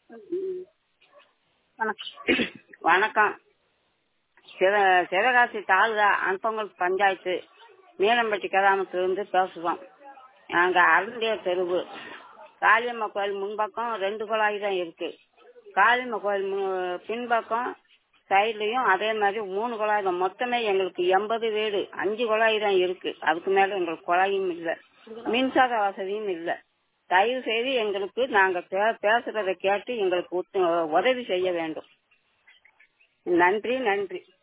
ம். வணக்கம் வணக்கம் சிவ சிவகாசி தாலுகா அன்பங்கல் பஞ்சாயத்து நீலம்பட்டி கிராமத்திலிருந்து பேசுகிறோம் நாங்கள் அருந்தியர் தெருவு காளியம்மா கோயில் முன்பக்கம் ரெண்டு குழாய் தான் இருக்கு காளியம்மா கோயில் மு- பின்பக்கம் சைட்லையும் அதே மாதிரி மூணு குழாய் தான் மொத்தமே எங்களுக்கு எண்பது வீடு அஞ்சு குழாய் தான் இருக்கு அதுக்கு மேல எங்களுக்கு குழாயும் இல்லை மின்சார வசதியும் இல்லை தயவு செய்து எங்களுக்கு நாங்க பே- பேசுறதை கேட்டு எங்களுக்கு உத்த- உதவி செய்ய வேண்டும் நன்றி நன்றி